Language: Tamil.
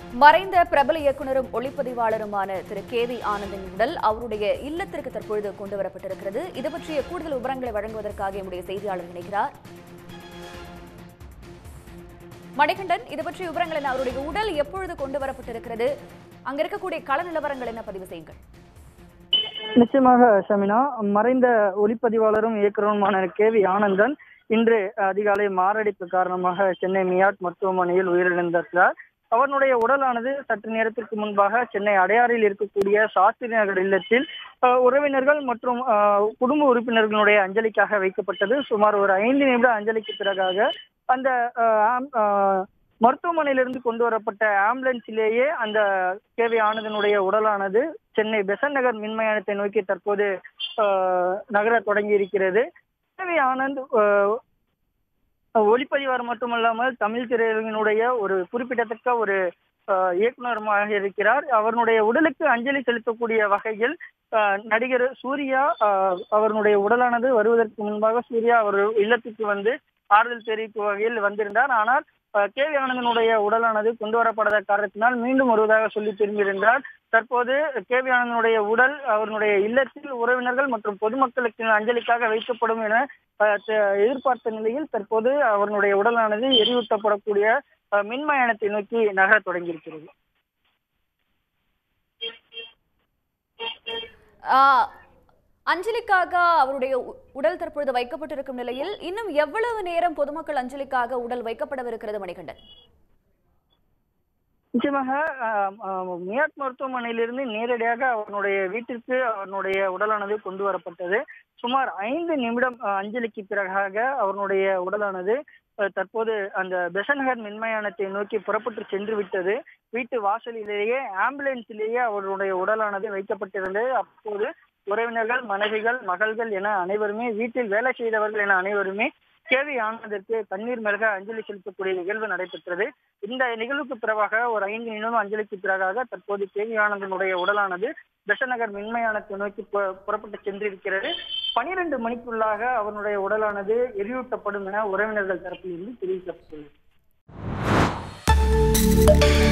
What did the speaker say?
மறைந்த பிரபல இயக்குனரும் ஒளிப்பதிவாளருமான திரு கே வி ஆனந்தின் உடல் அவருடைய இல்லத்திற்கு தற்பொழுது கொண்டு வரப்பட்டிருக்கிறது இது பற்றிய கூடுதல் விவரங்களை வழங்குவதற்காக எம்முடைய செய்தியாளர் இணைகிறார் மணிகண்டன் இது பற்றிய விவரங்கள் என்ன அவருடைய உடல் எப்பொழுது கொண்டு வரப்பட்டிருக்கிறது அங்க இருக்கக்கூடிய கள நிலவரங்கள் என்ன பதிவு செய்யுங்கள் நிச்சயமாக ஷமினா மறைந்த ஒளிப்பதிவாளரும் இயக்குநருமான கே வி ஆனந்தன் இன்று அதிகாலை மாரடைப்பு காரணமாக சென்னை மியாட் மருத்துவமனையில் உயிரிழந்திருக்கிறார் அவருடைய உடலானது சற்று நேரத்திற்கு முன்பாக சென்னை அடையாறில் இருக்கக்கூடிய சாஸ்திரி நகர் இல்லத்தில் அஹ், உறவினர்கள் மற்றும் அஹ், குடும்ப உறுப்பினர்களுடைய அஞ்சலிக்காக வைக்கப்பட்டது சுமார் ஒரு ஐந்து நிமிட அஞ்சலிக்கு பிறகாக அந்த அஹ், ஆம்- அஹ், மருத்துவமனையிலிருந்து கொண்டு வரப்பட்ட ஆம்புலன்ஸிலேயே அந்த கே வி ஆனந்தனுடைய உடலானது சென்னை பெசன் நகர் மின்மயானத்தை நோக்கி தற்போது ஆஹ், நகர தொடங்கி இருக்கிறது கே வி ஆனந்த் ஆஹ், ஒளிப்பதிவார் மட்டுமல்லாமல் தமிழ் திரையுலகினுடைய ஒரு குறிப்பிடத்தக்க ஒரு ஆஹ், இயக்குனருமாக இருக்கிறார் அவருடைய உடலுக்கு அஞ்சலி செலுத்தக்கூடிய வகையில் ஆஹ், நடிகர் சூர்யா ஆஹ், அவருடைய உடலானது வருவதற்கு முன்பாக சூர்யா அவர் இல்லத்துக்கு வந்து ஆறுதல் தெரிவிக்கும் வகையில் வந்திருந்தார் ஆனால் அஹ், கே வி ஆனந்தனுடைய உடலானது கொண்டு வரப்படாத காரணத்தினால் மீண்டும் வருவதாக சொல்லி திரும்பியிருந்தார் தற்போது கே வி ஆனந்தனுடைய உடல் அவருடைய இல்லத்தில் உறவினர்கள் மற்றும் பொதுமக்களுக்கு அஞ்சலிக்காக வைக்கப்படும் என அஹ், த- எதிர்பார்த்த நிலையில் தற்போது அவருடைய உடலானது எரியூட்டப்படக்கூடிய அஹ், மின்மயானத்தை நோக்கி நகரத் தொடங்கியிருக்கிறது ஆஹ், அஞ்சலிக்காக அவருடைய உ- உடல் தற்பொழுது வைக்கப்பட்டிருக்கும் நிலையில் இன்னும் எவ்வளவு நேரம் பொதுமக்கள் அஞ்சலிக்காக உடல் வைக்கப்படவிருக்கிறது மணிகண்டன் நிச்சயமாக ஆஹ், ஆஹ், மியாட் மருத்துவமனையிலிருந்து நேரடியாக அவனுடைய வீட்டிற்கு அவனுடைய உடலானது கொண்டு வரப்பட்டது சுமார் ஐந்து நிமிடம் ஆஹ், அஞ்சலிக்கு பிறகாக அவனுடைய உடலானது ஆஹ், தற்போது அந்த பெசன்ஹர் மின்மயானத்தை நோக்கி புறப்பட்டு சென்று விட்டது வீட்டு வாசலிலேயே ஆம்புலன்ஸிலேயே அவருடைய உடலானது வைக்கப்பட்டிருந்தது அப்போது உறவினர்கள் மனைவிகள் மகள்கள் என அனைவருமே வீட்டில் வேலை செய்தவர்கள் என அனைவருமே கேவி ஆனந்திற்கு தண்ணீர் மெழுக அஞ்சலி செலுத்தக்கூடிய நிகழ்வு நடைபெற்றது இந்த நிகழ்வுக்கு பிறகாக ஒரு ஐந்து நிமிடம் அஞ்சலிக்கு பிறகாக தற்போது கேவி ஆனந்தனுடைய உடலானது பெசநகர் மின்மயானத்தை நோக்கி பு- புறப்பட்டு சென்றிருக்கிறது பனிரெண்டு மணிக்குள்ளாக அவனுடைய உடலானது எரியூட்டப்படும் என உறவினர்கள் தரப்பிலிருந்து தெரிவிக்கப்பட்டுள்ளது